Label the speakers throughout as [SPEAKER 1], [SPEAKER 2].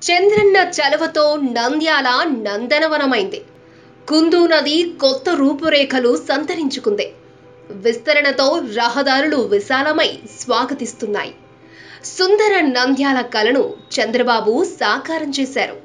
[SPEAKER 1] చంద్రన్న చలవతో నంద్యాల నందనవనమైంది కుందు నది కొత్త రూపురేఖలు సంతరించుకుంది విస్తరణతో రహదారులు విశాలమై స్వాగతిస్తున్నాయి సుందర నంద్యాల కలను చంద్రబాబు సాకారం చేశారు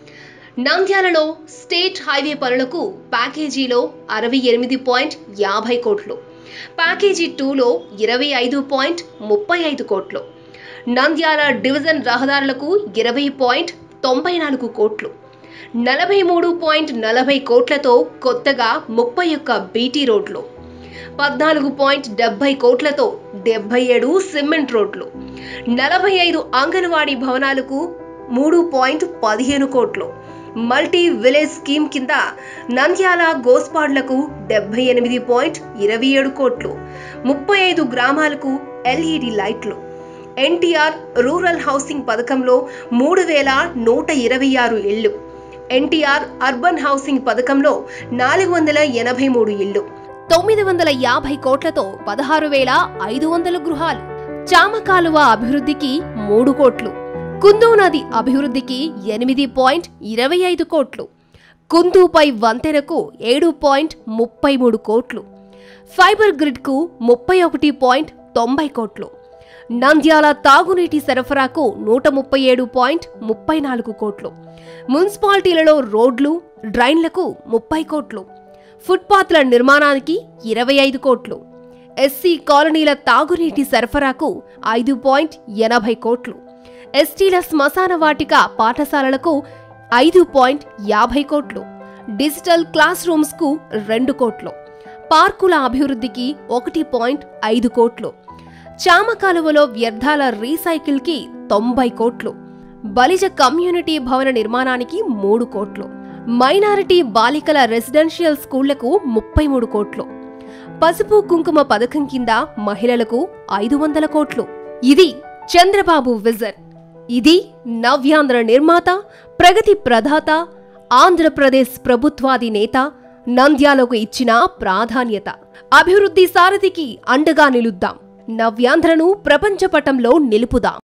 [SPEAKER 1] నంద్యాలలో స్టేట్ హైవే పనులకు ప్యాకేజీలో అరవై ఎనిమిది పాయింట్ యాభై కోట్లు ప్యాకేజీ టూలో ఇరవై ఐదు పాయింట్ ముప్పై ఐదు కోట్లు నంద్యాల డివిజన్ రహదారులకు ఇరవై పాయింట్ తొంభై నాలుగు కోట్లు నలభై మూడు పాయింట్ నలభై కోట్లతో కొత్తగా ముప్పై ఒక్క బీటీ రోడ్లు పద్నాలుగు పాయింట్ డెబ్బై కోట్లతో డెబ్బై ఏడు సిమెంట్ రోడ్లు నలభై ఐదు అంగన్వాడీ భవనాలకు మూడు పాయింట్ పదిహేను కోట్లు మల్టీ విలేజ్ స్కీమ్ కింద నంద్యాల గోస్పాడ్లకు డెబ్బై ఎనిమిది పాయింట్ ఇరవై ఏడు కోట్లు ముప్పై ఐదు గ్రామాలకు ఎల్ఈడి లైట్లు ఎన్టీఆర్ రూరల్ హౌసింగ్ పథకంలో మూడు వేల నూట ఇరవై ఆరు ఇళ్లు ఎన్టీఆర్ అర్బన్ హౌసింగ్ పథకంలో నాలుగు వందల ఎనభై మూడు ఇళ్లు తొమ్మిది వందల యాభై కోట్లతో పదహారు వేల ఐదు వందల గృహాలు చామకాలువ అభివృద్ధికి మూడు కోట్లు కుందు నది అభివృద్ధికి ఎనిమిది పాయింట్ ఇరవై ఐదు కోట్లు కుందుపై వంతెనకు ఏడు పాయింట్ ముప్పై మూడు కోట్లు ఫైబర్ గ్రిడ్కు ముప్పై ఒకటి పాయింట్ తొంభై కోట్లు నంద్యాల తాగునీటి సరఫరాకు నూట ముప్పై ఏడు పాయింట్ ముప్పై నాలుగు కోట్లు మున్సిపాలిటీలలో రోడ్లు డ్రైన్లకు ముప్పై కోట్లు ఫుట్పాత్ల నిర్మాణానికి ఇరవై ఐదు కోట్లు ఎస్సీ కాలనీల తాగునీటి సరఫరాకు ఐదు పాయింట్ ఎనభై కోట్లు ఎస్టీల శ్మశాన వాటిక పాఠశాలలకు ఐదు పాయింట్ యాభై కోట్లు డిజిటల్ క్లాస్ రూమ్స్కు రెండు కోట్లు పార్కుల అభివృద్ధికి ఒకటి పాయింట్ ఐదు కోట్లు చామకాలువలో వ్యర్థాల రీసైకిల్కి తొంభై కోట్లు బలిజ కమ్యూనిటీ భవన నిర్మాణానికి మూడు కోట్లు మైనారిటీ బాలికల రెసిడెన్షియల్ స్కూళ్లకు ముప్పై మూడు కోట్లు పసుపు కుంకుమ పథకం కింద మహిళలకు ఐదు వందల కోట్లు ఇది చంద్రబాబు విజన్ ఇది నవ్యాంధ్ర నిర్మాత ప్రగతి ప్రదాత ఆంధ్రప్రదేశ్ ప్రభుత్వాది నేత నంద్యాలకు ఇచ్చిన ప్రాధాన్యత అభివృద్ధి సారథికి అండగా నిలుద్దాం నవ్యాంధ్రను ప్రపంచపటంలో నిలుపుదాం